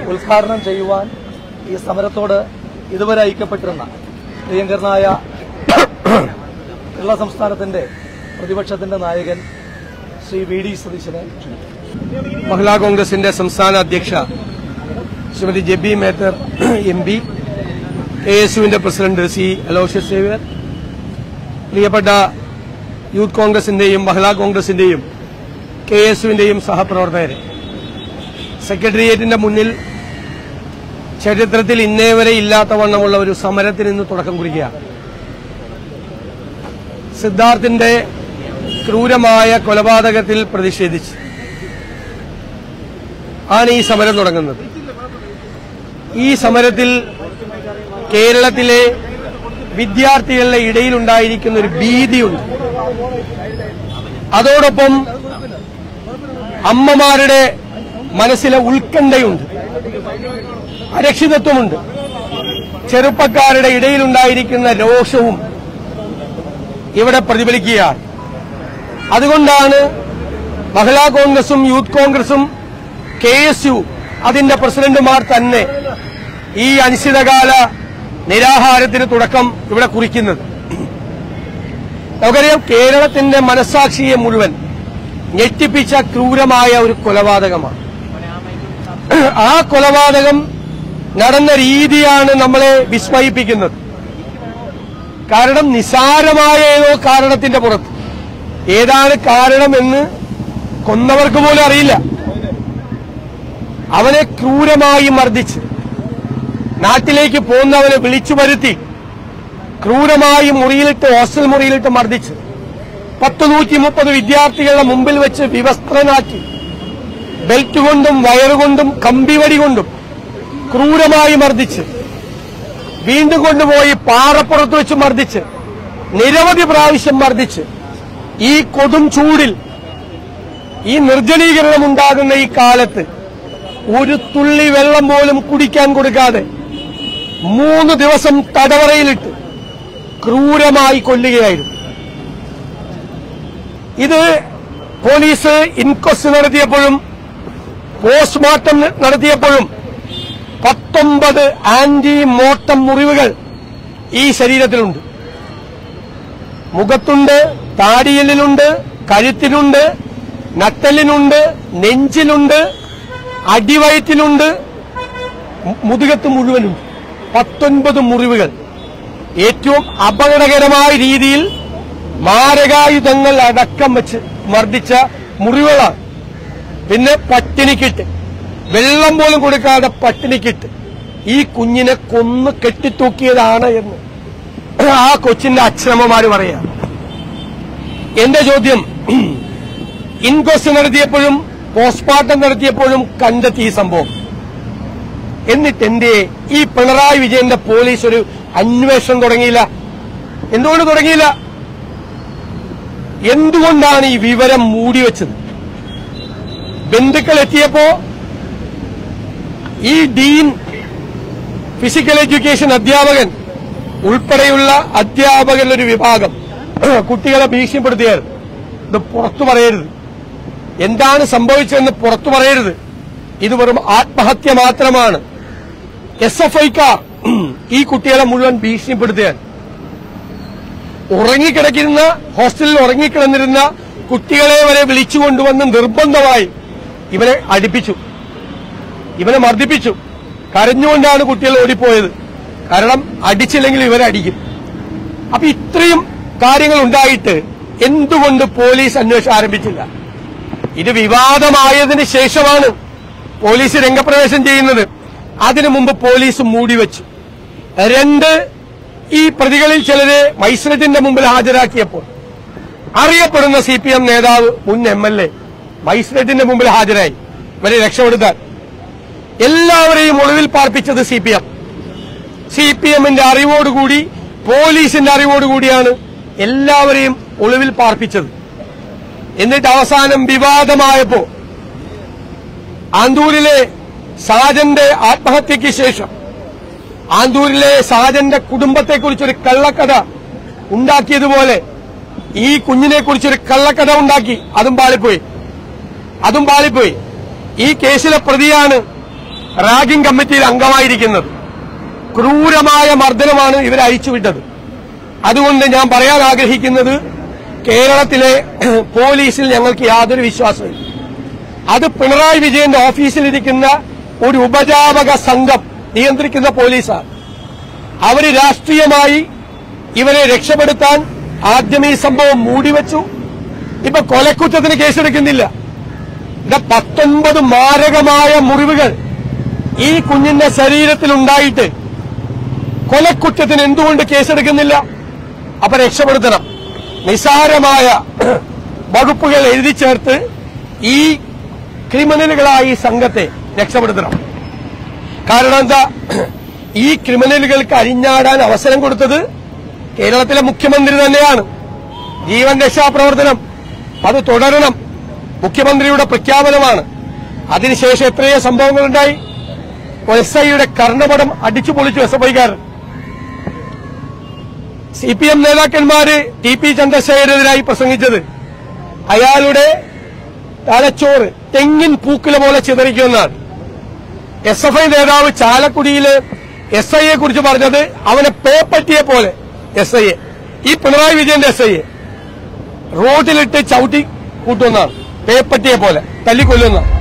ഉദ്ഘാടനം ചെയ്യുവാൻ ഈ സമരത്തോട് ഇതുവരെ ഐക്യപ്പെട്ടിരുന്ന പ്രിയങ്കരനായ കേരള സംസ്ഥാനത്തിന്റെ പ്രതിപക്ഷത്തിന്റെ നായകൻ ശ്രീ വി ഡി സതീശനെ ക്ഷണിക്കുന്നു മഹിളാ കോൺഗ്രസിന്റെ സംസ്ഥാന അധ്യക്ഷ Shrimati Jebi Mather M P K S യുവിന്റെ പ്രസിഡന്റ് സി അലോഷ്യസ് സേവ്യർ പ്രിയപ്പെട്ട യൂത്ത് കോൺഗ്രസിന്റെയും മഹിളാ കോൺഗ്രസിന്റെയും കെ എസ് യുവിന്റെയും സഹപ്രവർത്തകരെ സെക്രട്ടേറിയറ്റിന്റെ മുന്നിൽ ചരിത്രത്തിൽ ഇന്നേ വരെ ഇല്ലാത്ത വണ്ണമുള്ള ഒരു സമരത്തിന് ഇന്ന് തുടക്കം കുറിക്കുകയാണ് സിദ്ധാർത്ഥിന്റെ ക്രൂരമായ കൊലപാതകത്തിൽ പ്രതിഷേധിച്ച് ആണ് ഈ സമരം തുടങ്ങുന്നത് ഈ സമരത്തിൽ കേരളത്തിലെ വിദ്യാർത്ഥികളുടെ ഇടയിലുണ്ടായിരിക്കുന്ന ഒരു ഭീതിയുണ്ട് അതോടൊപ്പം അമ്മമാരുടെ മനസ്സിലെ ഉത്കണ്ഠയുണ്ട് അരക്ഷിതത്വമുണ്ട് ചെറുപ്പക്കാരുടെ ഇടയിലുണ്ടായിരിക്കുന്ന രോഷവും ഇവിടെ പ്രതിഫലിക്കുകയാണ് അതുകൊണ്ടാണ് മഹിളാ കോൺഗ്രസും യൂത്ത് കോൺഗ്രസും കെ എസ് യു അതിന്റെ പ്രസിഡന്റുമാർ തന്നെ ഈ അനിശ്ചിതകാല നിരാഹാരത്തിന് തുടക്കം ഇവിടെ കുറിക്കുന്നത് നമുക്കറിയാം കേരളത്തിന്റെ മനസാക്ഷിയെ മുഴുവൻ ഞെട്ടിപ്പിച്ച ക്രൂരമായ ഒരു കൊലപാതകമാണ് ആ കൊലപാതകം നടന്ന രീതിയാണ് നമ്മളെ വിസ്മയിപ്പിക്കുന്നത് കാരണം നിസാരമായ ഏതോ കാരണത്തിന്റെ പുറത്ത് ഏതാണ് കാരണമെന്ന് കൊന്നവർക്ക് പോലും അറിയില്ല അവനെ ക്രൂരമായി മർദ്ദിച്ച് നാട്ടിലേക്ക് പോകുന്നവനെ വിളിച്ചു വരുത്തി ക്രൂരമായി മുറിയിലിട്ട് ഹോസ്റ്റൽ മുറിയിലിട്ട് മർദ്ദിച്ച് പത്ത് നൂറ്റി മുപ്പത് വിദ്യാർത്ഥികളുടെ മുമ്പിൽ വെച്ച് വിവസ്ത്രനാക്കി ബെൽറ്റ് കൊണ്ടും വയറുകൊണ്ടും കമ്പിവടി കൊണ്ടും ക്രൂരമായി മർദ്ദിച്ച് വീണ്ടും കൊണ്ടുപോയി പാറപ്പുറത്ത് വെച്ച് മർദ്ദിച്ച് നിരവധി പ്രാവശ്യം മർദ്ദിച്ച് ഈ കൊടും ചൂടിൽ ഈ നിർജ്ജലീകരണം ഉണ്ടാകുന്ന ഈ കാലത്ത് ഒരു തുള്ളി വെള്ളം പോലും കുടിക്കാൻ കൊടുക്കാതെ മൂന്ന് ദിവസം തടവറയിലിട്ട് ക്രൂരമായി കൊല്ലുകയായിരുന്നു ഇത് പോലീസ് ഇൻക്വസ്റ്റ് നടത്തിയപ്പോഴും പോസ്റ്റ്മോർട്ടം നടത്തിയപ്പോഴും പത്തൊമ്പത് ആന്റി മോർട്ടം മുറിവുകൾ ഈ ശരീരത്തിലുണ്ട് മുഖത്തുണ്ട് താടിയലിനുണ്ട് കഴുത്തിനുണ്ട് നട്ടലിനുണ്ട് നെഞ്ചിലുണ്ട് അടിവയറ്റിലുണ്ട് മു- മുതുകത്ത് മുഴുവനുണ്ട് പത്തൊൻപത് മുറിവുകൾ ഏറ്റവും അപകടകരമായ രീതിയിൽ മാരകായുധങ്ങൾ അടക്കം വെച്ച് മർദ്ദിച്ച മുറിവുകളാണ് പിന്നെ പട്ടിണിക്കിട്ട് വെള്ളം പോലും കൊടുക്കാതെ പട്ടിണിക്കിട്ട് ഈ കുഞ്ഞിനെ കൊന്ന് കെട്ടിത്തൂക്കിയതാണ് എന്ന് ആ കൊച്ചിന്റെ അച്ഛനമ്മമാര് പറയാം എന്റെ ചോദ്യം ഇൻക്വസ്റ്റ് നടത്തിയപ്പോഴും പോസ്റ്റ്മോർട്ടം നടത്തിയപ്പോഴും കണ്ടെത്തി ഈ സംഭവം എന്നിട്ട് എന്തേ ഈ പിണറായി വിജയന്റെ പോലീസ് ഒരു അന്വേഷണം തുടങ്ങിയില്ല എന്തുകൊണ്ട് തുടങ്ങിയില്ല എന്തുകൊണ്ടാണ് ഈ വിവരം മൂടിവെച്ചത് ബന്ധുക്കൾ എത്തിയപ്പോ ഈ ഡീൻ ഫിസിക്കൽ എഡ്യൂക്കേഷൻ അധ്യാപകൻ ഉൾപ്പെടെയുള്ള അധ്യാപകരുടെ ഒരു വിഭാഗം കുട്ടികളെ ഭീഷണിപ്പെടുത്തിയാൽ ഇത് പുറത്തു പറയരുത് എന്താണ് സംഭവിച്ചതെന്ന് പുറത്തു പറയരുത് ഇത് വെറും ആത്മഹത്യ മാത്രമാണ് എസ് എഫ് ഐക്കാർ ഈ കുട്ടികളെ മുഴുവൻ ഭീഷണിപ്പെടുത്തിയാൽ ഉറങ്ങിക്കിടക്കുന്ന ഹോസ്റ്റലിൽ ഉറങ്ങിക്കിടന്നിരുന്ന കുട്ടികളെ വരെ വിളിച്ചു കൊണ്ടുവന്ന് നിർബന്ധമായി ഇവനെ അടിപ്പിച്ചു ഇവനെ മർദ്ദിപ്പിച്ചു കരഞ്ഞുകൊണ്ടാണ് കുട്ടികൾ ഓടിപ്പോയത് കാരണം അടിച്ചില്ലെങ്കിൽ ഇവരെ അടിക്കും അപ്പൊ ഇത്രയും കാര്യങ്ങൾ ഉണ്ടായിട്ട് എന്തുകൊണ്ട് പോലീസ് അന്വേഷണം ആരംഭിച്ചില്ല ഇത് വിവാദമായതിനു ശേഷമാണ് പോലീസ് രംഗപ്രവേശം ചെയ്യുന്നത് അതിനു മുമ്പ് പോലീസ് മൂടിവെച്ചു രണ്ട് ഈ പ്രതികളിൽ ചിലരെ മൈസ്രറ്റിന്റെ മുമ്പിൽ ഹാജരാക്കിയപ്പോൾ അറിയപ്പെടുന്ന സി പി എം നേതാവ് മുൻ എം എൽ എ മൈസ്രറ്റിന്റെ മുമ്പിൽ ഹാജരായി ഇവരെ രക്ഷപ്പെടുത്താൻ എല്ലാവരെയും ഒളിവിൽ പാർപ്പിച്ചത് C P M C P എമ്മിന്റെ അറിവോടുകൂടി പോലീസിന്റെ അറിവോടുകൂടിയാണ് എല്ലാവരെയും ഒളിവിൽ പാർപ്പിച്ചത് എന്നിട്ട് അവസാനം വിവാദമായപ്പോ ആന്തൂരിലെ സാജന്റെ ആത്മഹത്യയ്ക്ക് ശേഷം ആന്തൂരിലെ സാജന്റെ കുടുംബത്തെക്കുറിച്ചൊരു കള്ളക്കഥ ഉണ്ടാക്കിയതുപോലെ ഈ കുഞ്ഞിനെ കുറിച്ചൊരു കള്ളക്കഥ ഉണ്ടാക്കി അതും പാളിപ്പോയി അതും പാളിപ്പോയി ഈ കേസിലെ പ്രതിയാണ് റാഗിംഗ് കമ്മിറ്റിയിൽ അംഗമായിരിക്കുന്നത് ക്രൂരമായ മർദ്ദനമാണ് ഇവരെ അയച്ചുവിട്ടത് അതുകൊണ്ട് ഞാൻ പറയാൻ ആഗ്രഹിക്കുന്നത് കേരളത്തിലെ പോലീസിൽ ഞങ്ങൾക്ക് യാതൊരു വിശ്വാസമില്ല അത് പിണറായി വിജയന്റെ ഓഫീസിലിരിക്കുന്ന ഒരു ഉപജാപക സംഘം നിയന്ത്രിക്കുന്ന പോലീസാണ് അവര് രാഷ്ട്രീയമായി ഇവരെ രക്ഷപ്പെടുത്താൻ ആദ്യം ഈ സംഭവം മൂടിവെച്ചു ഇപ്പൊ കൊലക്കുറ്റത്തിന് കേസെടുക്കുന്നില്ല ഇവിടെ പത്തൊൻപത് മാരകമായ മുറിവുകൾ ഈ കുഞ്ഞിന്റെ ശരീരത്തിലുണ്ടായിട്ട് കൊലക്കുറ്റത്തിന് എന്തുകൊണ്ട് കേസെടുക്കുന്നില്ല അപ്പൊ രക്ഷപ്പെടുത്തണം നിസാരമായ വകുപ്പുകൾ എഴുതി ചേർത്ത് ഈ ക്രിമിനലുകളായ ഈ സംഘത്തെ രക്ഷപ്പെടുത്തണം കാരണം എന്താ ഈ ക്രിമിനലുകൾക്ക് അരിഞ്ഞാടാൻ അവസരം കൊടുത്തത് കേരളത്തിലെ മുഖ്യമന്ത്രി തന്നെയാണ് ജീവൻ രക്ഷാപ്രവർത്തനം അത് തുടരണം മുഖ്യമന്ത്രിയുടെ പ്രഖ്യാപനമാണ് അതിനുശേഷം എത്രയോ സംഭവങ്ങളുണ്ടായി എസ് ഐയുടെ കർണപടം അടിച്ചു പൊളിച്ചു എസ് എഫ് ഐക്കാരൻ സി പി എം നേതാക്കന്മാര് ടി പി ചന്ദ്രശേഖരനെതിരായി പ്രസംഗിച്ചത് അയാളുടെ തലച്ചോറ് തെങ്ങിൻ പൂക്കുല പോലെ ചിതറിക്കുമെന്നാണ് എസ് എഫ് ഐ നേതാവ് ചാലക്കുടിയില് എസ് ഐയെ കുറിച്ച് പറഞ്ഞത് അവനെ പേപ്പറ്റിയെ പോലെ എസ് ഐയെ ഈ പിണറായി വിജയന്റെ എസ് ഐയെ റോഡിലിട്ട് ചവിട്ടി കൂട്ടുമെന്നാണ് പേപ്പറ്റിയെ പോലെ തല്ലിക്കൊല്ലുന്ന